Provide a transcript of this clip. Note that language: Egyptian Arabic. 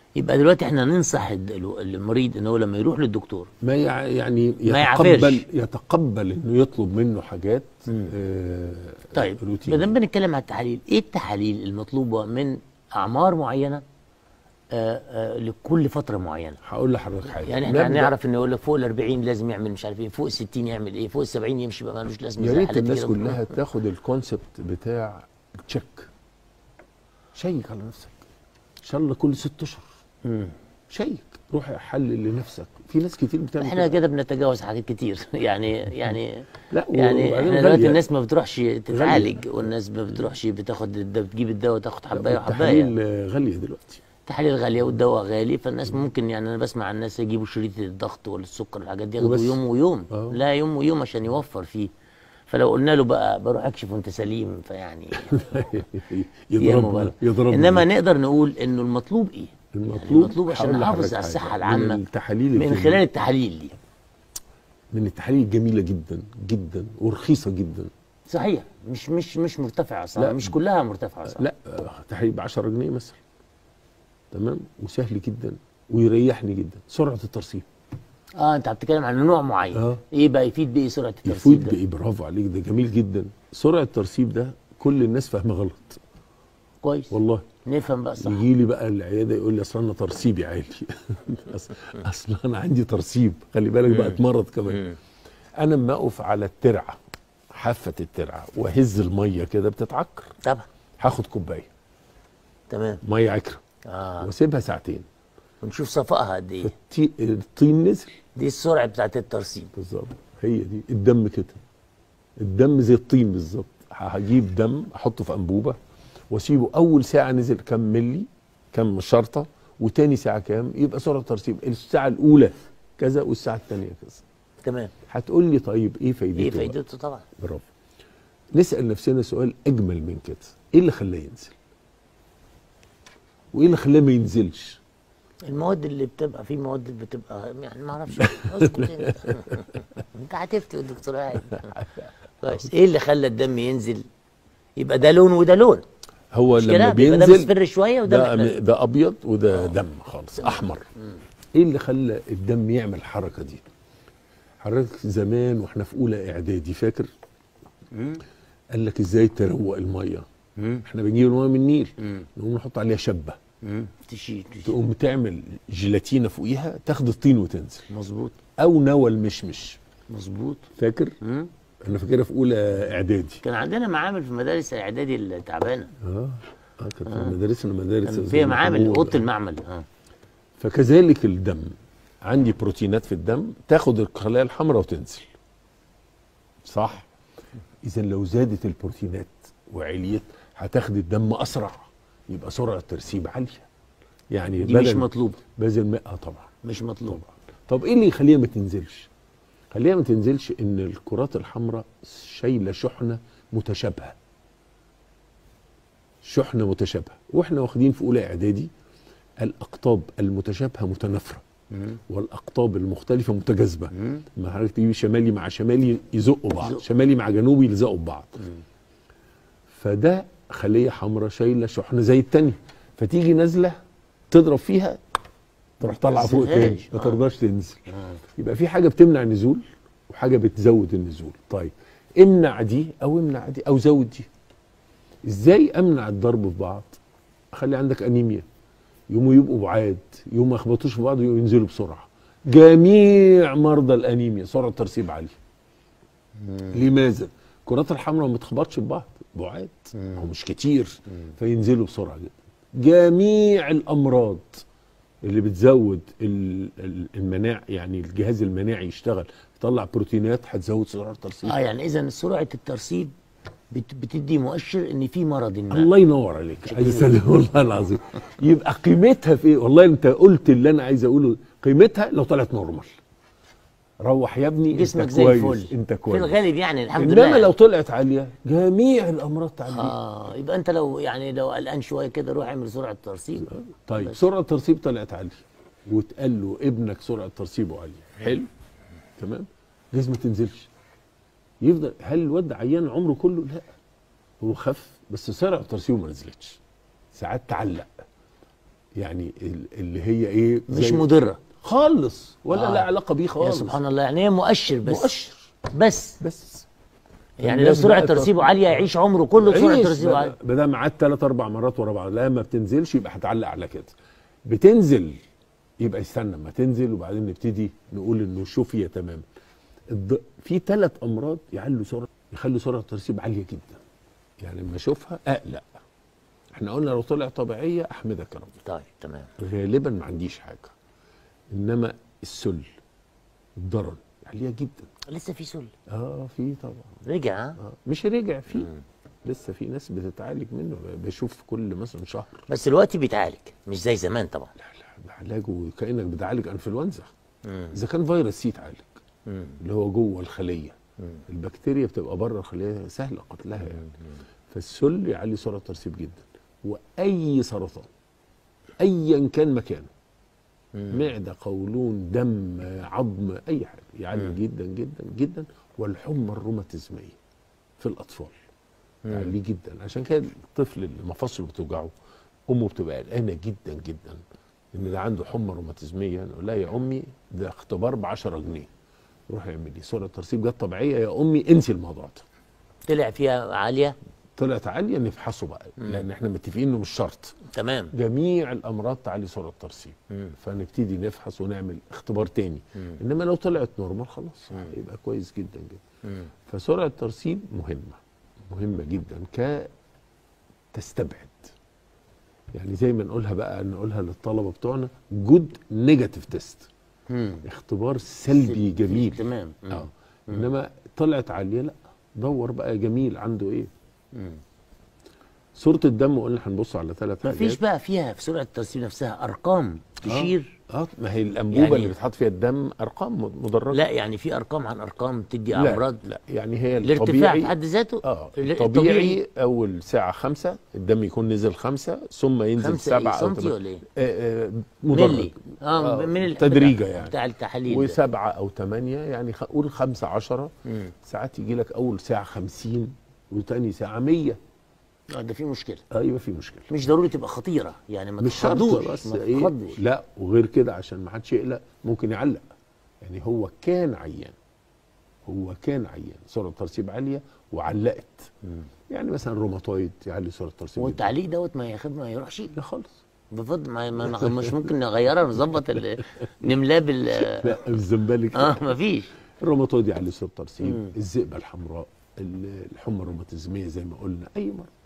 يبقى دلوقتي احنا ننصح الد- المريض ان هو لما يروح للدكتور ما يع- يعني ما يتقبل يعافرش. يتقبل انه يطلب منه حاجات آه طيب روتين ما دام بنتكلم عن التحاليل ايه التحاليل المطلوبه من اعمار معينه آه آه لكل فتره معينه هقول لحضرتك حاجه يعني احنا نبدأ- هنعرف ان يقول لك فوق ال 40 لازم يعمل مش عارف ايه فوق ال 60 يعمل ايه فوق ال 70 يمشي بقى ملوش لازمه يا زي ريت حالات الناس كده. كلها تاخد الكونسبت بتاع تشيك شيك على نفسك ان شاء الله كل ست اشهر شيك روح حلل لنفسك في ناس كتير بتعمل احنا كده بنتجاوز حاجات كتير يعني يعني لا يعني وبعدين احنا دلوقتي غالية. الناس ما بتروحش تتعالج والناس ما بتروحش بتاخد الد- بتجيب الدواء وتاخد حبايه وحبايه التحاليل آه، غاليه دلوقتي التحاليل غاليه والدواء غالي فالناس ممكن يعني انا بسمع الناس يجيبوا شريط الضغط ولا السكر والحاجات دي ياخدوا وبس. يوم ويوم آه. لا يوم ويوم عشان يوفر فيه فلو قلنا له بقى بروح اكشف وانت سليم فيعني هي يضربنا مبالغة. يضربنا انما نقدر نقول انه المطلوب ايه؟ المطلوب يعني المطلوب عشان هقول نحافظ لحضرتك على حاجة. الصحه من العامه التحاليل من الجميلة- خلال التحاليل دي من التحاليل الجميله جدا جدا ورخيصه جدا صحيح مش مش مش مرتفعه صح لا. مش كلها مرتفعه صح لا آه، تحاليل ب 10 جنيه مثلا تمام وسهل جدا ويريحني جدا سرعه الترسيب اه انت بتتكلم عن نوع معين آه. ايه بقى يفيد بايه سرعه الترسيب يفوت ده بايه برافو عليك ده جميل جدا سرعه الترسيب ده كل الناس فاهمه غلط كويس والله نفهم بقى صح يجي لي بقى العياده يقول لي اصل انا ترسيبي عالي أصل- اصل انا عندي ترسيب خلي بالك بقى مرض كمان انا اما اقف على الترعه حافه الترعه واهز الميه كده بتتعكر طبعا هاخد كوبايه تمام ميه عكره اه واسيبها ساعتين ونشوف صفائها قد ايه التي- الطين نزل دي السرعه بتاعت الترسيب بالظبط هي دي الدم كده الدم زي الطين بالظبط هجيب دم احطه في انبوبه واسيبه اول ساعه نزل كام ملي كام شرطه وتاني ساعه كام يبقى سرعه ترسيب الساعه الاولى كذا والساعه الثانيه كذا تمام هتقول لي طيب ايه فايدته ايه بقى؟ فايدته طبعا برافو نسال نفسنا سؤال اجمل من كده ايه اللي خلاه ينزل وايه اللي خلاه ما ينزلش المواد اللي بتبقى في مواد بتبقى يعني ما اعرفش اسكت انت انت هتفتي والدكتور قاعد كويس ايه اللي خلى الدم ينزل يبقى ده لون وده لون هو مش لما كده بيبقى ده بينزل مصفر شويه وده ده محمر. ده ابيض وده دم خالص احمر ايه اللي خلى الدم يعمل الحركه دي حضرتك زمان واحنا في اولى اعدادي فاكر قال لك ازاي تروق الميه احنا بنجيب الميه من النيل نقوم نحط عليها شبه تشي تشي تقوم تعمل جيلاتينه فوقيها تاخد الطين وتنزل مظبوط او نوى المشمش مظبوط فاكر مم. انا فاكرها في اولى اعدادي كان عندنا معامل في مدارس الاعدادي التعبانه اه اه كانت في مدارسنا مدارس كان زي فيها ما معامل بنقول. اوضه المعمل اه فكذلك الدم عندي بروتينات في الدم تاخد الخلايا الحمراء وتنزل صح اذا لو زادت البروتينات وعليت هتاخد الدم اسرع يبقى سرعه الترسيب عاليه يعني دي مش بدل مطلوبه بدل ما اه طبعا مش مطلوبه طب ايه اللي يخليها ما تنزلش خليها ما تنزلش ان الكرات الحمراء شايله شحنه متشابهه شحنه متشابهه واحنا واخدين في اولى اعدادي الاقطاب المتشابهه متنافره والاقطاب المختلفه متجاذبه ما حضرتك تجيب شمالي مع شمالي يزقوا بعض يزقوا. شمالي مع جنوبي يلزقوا ببعض فده خليه حمراء شايله شحنه زي التانية فتيجي نازله تضرب فيها تروح طالعه فوق تاني تنزلهاش. ما آه. ترضاش تنزل يبقى في حاجه بتمنع النزول وحاجه بتزود النزول طيب امنع دي او امنع دي او زود دي ازاي امنع الضرب في بعض اخلي عندك انيميا يقوموا يبقوا بعاد يقوموا ما يخبطوش في بعض ويقوموا ينزلوا بسرعه جميع مرضى الانيميا سرعه ترسيب عاليه لماذا الكرات الحمراء ما بتخبطش في بعض بعاد او مش كتير فينزلوا بسرعه جدا جميع الامراض اللي بتزود ال- ال- المناع يعني الجهاز المناعي يشتغل يطلع بروتينات هتزود سرعه الترسيب اه يعني اذا سرعه الترسيب بت- بتدي مؤشر ان في مرض ما الله ينور عليك عايز اسلم والله العظيم يبقى قيمتها في ايه والله انت قلت اللي انا عايز اقوله قيمتها لو طلعت نورمال روح يا ابني جسمك انت زي كويس الفل انت في كويس الغالب يعني الحمد انما لله لو طلعت عاليه جميع الامراض تعدي اه يبقى انت لو يعني لو قلقان شويه كده روح اعمل سرعه ترسيب طيب سرعه الترسيب طلعت عاليه واتقال له ابنك سرعه ترسيبه عاليه حلو تمام لازم ما تنزلش يفضل هل الواد ده عيان عمره كله لا هو خف بس سرعه ترسيبه ما نزلتش ساعات تعلق يعني ال- اللي هي ايه مش زي- مضره خالص ولا آه. لا علاقه بيه يا خالص سبحان الله يعني هي مؤشر بس مؤشر بس بس يعني لو الناس سرعه بقت- ترسيبه عاليه يعيش عمره كله بسرعه عيش ترسيبه عاليه بدل- بدل معاك ثلاث اربع مرات ورا بعض لا ما بتنزلش يبقى هتعلق على كده بتنزل يبقى استنى ما تنزل وبعدين نبتدي نقول انه شفي تماما الض... في ثلاث امراض يعلوا سرعه يخلوا سرعه الترسيب عاليه جدا يعني لما اشوفها اقلق احنا قلنا لو طلع طبيعيه احمدك يا رب طيب تمام غالبا ما عنديش حاجه انما السل الضرر عاليه جدا لسه في سل اه في طبعا رجع ها آه. مش رجع فيه لسه في ناس بتتعالج منه بشوف كل مثلا شهر بس دلوقتي بيتعالج مش زي زمان طبعا لا لا ده علاجه كانك بتعالج انفلونزا مم. اذا كان فيروس سي يتعالج مم. اللي هو جوه الخليه مم. البكتيريا بتبقى بره الخليه سهله قتلها يعني فالسل يعلي سرعه الترسيب جدا واي سرطان ايا كان مكانه معده قولون دم عظم اي حاجه يعلي جدا جدا جدا والحمى الروماتيزميه في الاطفال يعلي جدا عشان كده الطفل اللي مفاصله بتوجعه امه بتبقى قلقانه جدا جدا ان ده عنده حمى روماتيزميه نقول لها يا امي ده اختبار ب 10 جنيه روح اعملي سرعه ترسيب جت طبيعيه يا امي انسي الموضوع ده طلع فيها عاليه طلعت عاليه نفحصه بقى لان احنا متفقين انه مش شرط تمام جميع الامراض تعلي سرعه الترسيب فنبتدي نفحص ونعمل اختبار تاني انما لو طلعت نورمال خلاص يبقى كويس جدا جدا فسرعه الترسيب مهمه مهمه جدا ك تستبعد يعني زي ما نقولها بقى نقولها للطلبه بتوعنا جود نيجاتيف تيست مم. اختبار سلبي جميل تمام مم. اه انما طلعت عاليه لا دور بقى جميل عنده ايه مم. صوره الدم قلنا هنبص على ثلاث ما حاجات فيش بقى فيها في سرعه الترسيب نفسها ارقام تشير اه ما هي الانبوبه يعني- اللي بتحط فيها الدم ارقام مدرجه لا يعني في ارقام عن ارقام تدي لا امراض لا يعني هي الارتفاع الطبيعي في حد ذاته اه ال- طبيعي اول ساعه خمسة الدم يكون نزل خمسة ثم ينزل خمسة إيه؟ سبعة او سنتي تمانية. ولا ايه؟ آه آه مدرج ملي اه, آه، من ال- تدريجة بتاع- يعني. بتاع التحاليل ده. وسبعة او ثمانية يعني خ- قول خمسة عشرة مم. ساعات يجي لك اول ساعه خمسين وتاني ساعه مية اه ده في مشكله اه يبقى في مشكله مش ضروري تبقى خطيره يعني ما مش شرط تخضوش بس ما ايه تخضش لا وغير كده عشان ما حدش يقلق ممكن يعلق يعني هو كان عيان هو كان عيان سرعه ترسيب عاليه وعلقت يعني مثلا روماتويد يعلي سرعه الترسيب جداً. والتعليق دوت ما ياخد ما يروحش لا خالص بفضل ما ما- ما- مش ممكن نغيرها نظبط ال- نملاه بال لا الزنبلك اه ما فيش الروماتويد يعلي سرعه الترسيب الذئبه الحمراء ال- الحمى الروماتيزميه زي ما قلنا اي مرض